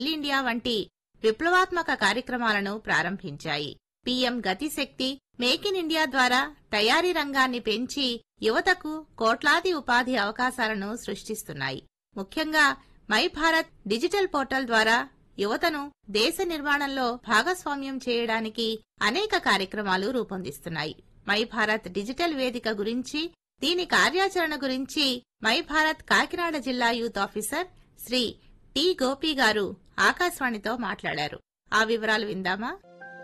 skill India వంటి విప్లవాత్మక కార్యక్రమాలను ప్రారంభించాయి PM Gatishakti make in India ద్వారా తయారీ రంగాన్ని పెంచి యువతకు కోట్లాది ఉపాధి అవకాశాలను సృష్టిస్తున్నాయి ముఖ్యంగా మై భారత్ డిజిటల్ పోర్టల్ ద్వారా యువతను దేశ నిర్మాణంలో భాగస్వామ్యం చేయడానికి అనేక కార్యక్రమాలు రూపొందిస్తున్నాయి మై భారత్ డిజిటల్ వేదిక గురించి దీని కార్యాచరణ గురించి మై భారత్ కాకినాడ జిల్లా youth officer Shri T Gopi గారు ఆకాశవాణితో మాట్లాడారు ఆ వివరాలు విందామా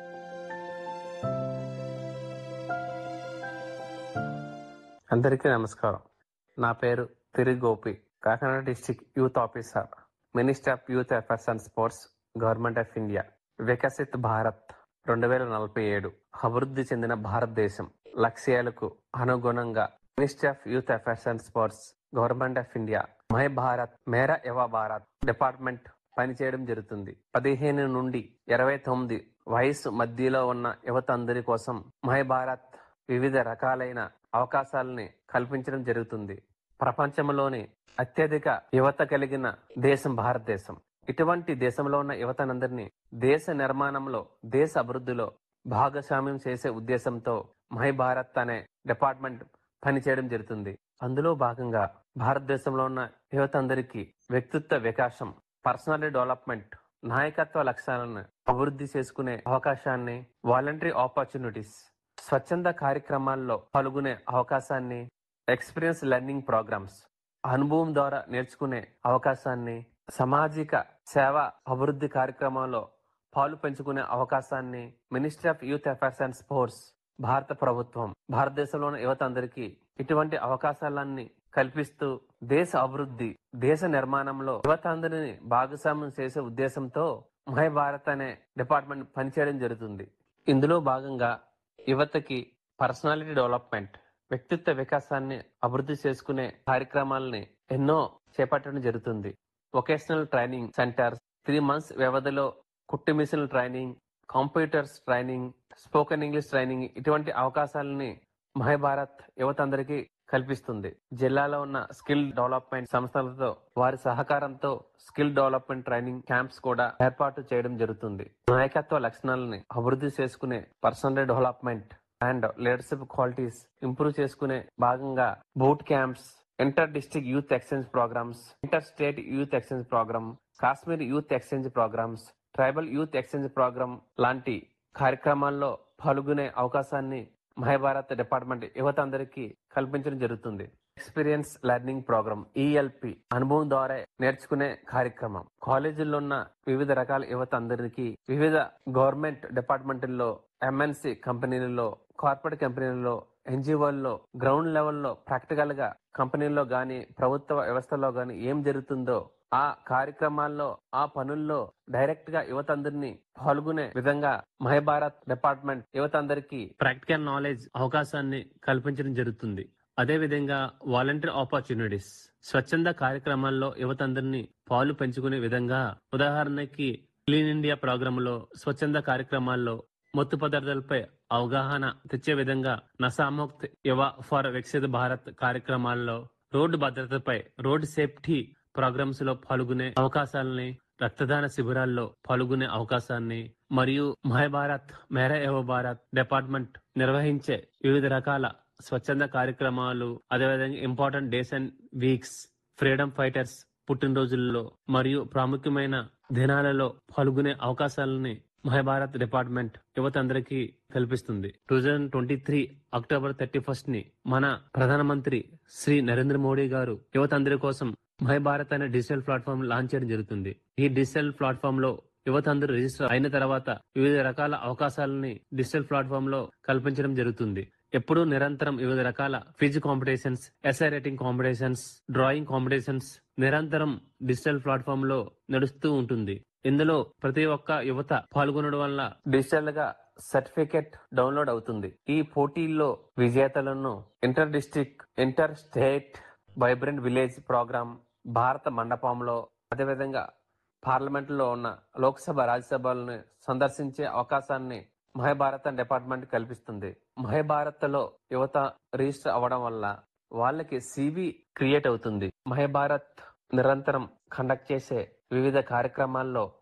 అందరికీ నమస్కారం నా పేరు తిరి Gopi Kakinada district youth officer minister of youth affairs and sports government of India Viksit Bharat రెండు వేల నలభై ఏడు అభివృద్ధి చెందిన భారతదేశం లక్ష్యాలకు అనుగుణంగా ministry of youth affairs and sports government of India my Bharat Mera Yuva Bharat department పనిచేయడం జరుగుతుంది పదిహేను నుండి ఇరవై తొమ్మిది వయసు మధ్యలో ఉన్న యువత అందరి కోసం మై భారత్ వివిధ రకాలైన అవకాశాలని కల్పించడం జరుగుతుంది ప్రపంచంలోని అత్యధిక యువత కలిగిన దేశం భారతదేశం ఇటువంటి దేశంలో ఉన్న యువతనందరినీ దేశ నిర్మాణంలో దేశ అభివృద్ధిలో భాగస్వామ్యం చేసే ఉద్దేశంతో మై భారత్ అనే డిపార్ట్మెంట్ పనిచేయడం జరుగుతుంది అందులో భాగంగా భారతదేశంలో ఉన్న యువత అందరికీ వ్యక్తిత్వ వికాసం పర్సనాలిటీ డెవలప్మెంట్ నాయకత్వ లక్ష్యాలను అభివృద్ధి చేసుకునే అవకాశాన్ని వాలంటరీ ఆపర్చునిటీస్ స్వచ్ఛంద కార్యక్రమాల్లో పాల్గొనే అవకాశాన్ని ఎక్స్పీరియన్స్ లెర్నింగ్ ప్రోగ్రామ్స్ అనుభవం ద్వారా నేర్చుకునే అవకాశాన్ని సామాజిక సేవ అభివృద్ధి కార్యక్రమాల్లో పాలు పెంచుకునే అవకాశాన్ని ministry of youth affairs and sports భారత ప్రభుత్వం భారతదేశంలోని యువత అందరికీ ఇటువంటి అవకాశాలన్నీ కల్పిస్తూ దేశ అభివృద్ధి దేశ నిర్మాణంలో యువత అందరిని భాగస్వామ్యం చేసే ఉద్దేశంతో మహై భారత్ అనే డిపార్ట్మెంట్ పనిచేయడం జరుగుతుంది ఇందులో భాగంగా యువతకి పర్సనాలిటీ డెవలప్మెంట్ వ్యక్తిత్వ వికాసాన్ని అభివృద్ధి చేసుకునే కార్యక్రమాలని ఎన్నో చేపట్టడం జరుగుతుంది vocational training centres three months వ్యవధిలో కుట్టు machine training computers training spoken English training ఇటువంటి అవకాశాలని మహాభారత్ యువత అందరికీ కల్పిస్తుంది జిల్లాలో ఉన్న స్కిల్ డెవలప్మెంట్ సంస్థలతో వారి సహకారంతో స్కిల్ డెవలప్మెంట్ ట్రైనింగ్ క్యాంప్స్ కూడా ఏర్పాటు చేయడం జరుగుతుంది నాయకత్వ లక్షణాలని అభివృద్ధి చేసుకునే personal development and leadership qualities improve చేసుకునే భాగంగా boot camps inter district youth exchange programmes inter state youth exchange programme Kashmir youth exchange programmes tribal youth exchange programme లాంటి కార్యక్రమాల్లో పాల్గొనే అవకాశాన్ని మహాభారత్ డిపార్ట్మెంట్ యువత అందరికీ కల్పించడం జరుగుతుంది ఎక్స్పీరియన్స్ లెర్నింగ్ ప్రోగ్రామ్ ఈఎల్పి అనుభవం ద్వారా నేర్చుకునే కార్యక్రమం కాలేజీల్లో ఉన్న వివిధ రకాల యువత అందరికీ వివిధ గవర్నమెంట్ డిపార్ట్మెంట్లో ఎంఎన్సి కంపెనీలలో కార్పొరేట్ కంపెనీలలో ఎన్జిఓల్లో గ్రౌండ్ లెవెల్లో ప్రాక్టికల్ గా కంపెనీల్లో గాని ప్రభుత్వ వ్యవస్థలో గాని ఏం జరుగుతుందో ఆ కార్యక్రమాల్లో ఆ పనుల్లో డైరెక్ట్ గా యువత అందరినీ పాల్గొనే విధంగా మహాభారత్ డిపార్ట్మెంట్ యువత అందరికీ ప్రాక్టికల్ నాలెడ్జ్ అవకాశాన్ని కల్పించడం జరుగుతుంది అదే విధంగా వాలంటీర్ ఆపర్చునిటీస్ స్వచ్ఛంద కార్యక్రమాల్లో యువత అందరినీ పాలు పెంచుకునే విధంగా ఉదాహరణకి క్లీన్ ఇండియా ప్రోగ్రామ్ లో స్వచ్ఛంద కార్యక్రమాల్లో మత్తు పదార్థాలపై అవగాహన తెచ్చే విధంగా నసాముక్త్ యువ ఫర్ వికసిత భారత్ కార్యక్రమాల్లో రోడ్డు భద్రతపై రోడ్డు సేఫ్టీ ప్రోగ్రామ్స్ లో పాల్గొనే అవకాశాలని రక్తదాన శిబిరాల్లో పాల్గొనే అవకాశాన్ని మరియు మహాభారత్ మేరా యువ భారత్ డిపార్ట్మెంట్ నిర్వహించే వివిధ రకాల స్వచ్ఛంద కార్యక్రమాలు అదేవిధంగా important days and weeks freedom fighters పుట్టినరోజుల్లో మరియు ప్రాముఖ్యమైన దినాలలో పాల్గొనే అవకాశాలని మహాభారత్ డిపార్ట్మెంట్ యువత అందరికీ కల్పిస్తుంది two thousand twenty three October thirty first ని మన ప్రధానమంత్రి శ్రీ నరేంద్ర మోడీ గారు యువత అందరి కోసం మహాభారత్ అనే డిజిటల్ ప్లాట్ఫామ్ లాంచ్ చేయడం జరుగుతుంది ఈ డిజిటల్ ప్లాట్ఫామ్ లో యువత అందరూ రిజిస్టర్ అయిన తర్వాత వివిధ రకాల అవకాశాలని డిజిటల్ ప్లాట్ఫామ్ లో కల్పించడం జరుగుతుంది ఎప్పుడూ నిరంతరం వివిధ రకాల quiz competitions essay writing competitions drawing competitions నిరంతరం డిజిటల్ ప్లాట్ఫామ్ లో నడుస్తూ ఉంటుంది ఇందులో ప్రతి ఒక్క యువత పాల్గొనడం వల్ల డిజిటల్ గా సర్టిఫికెట్ డౌన్లోడ్ అవుతుంది ఈ పోటీల్లో విజేతలను inter district inter state vibrant village programme భారత మండపంలో అదేవిధంగా పార్లమెంట్ లో ఉన్న లోక్సభ రాజ్యసభలను సందర్శించే అవకాశాన్ని మహాభారత డిపార్ట్మెంట్ కల్పిస్తుంది మహాభారత్ లో యువత రిజిస్టర్ అవ్వడం వల్ల వాళ్ళకి సివి క్రియేట్ అవుతుంది మహాభారత్ నిరంతరం కండక్ట్ చేసే వివిధ కార్యక్రమాల్లో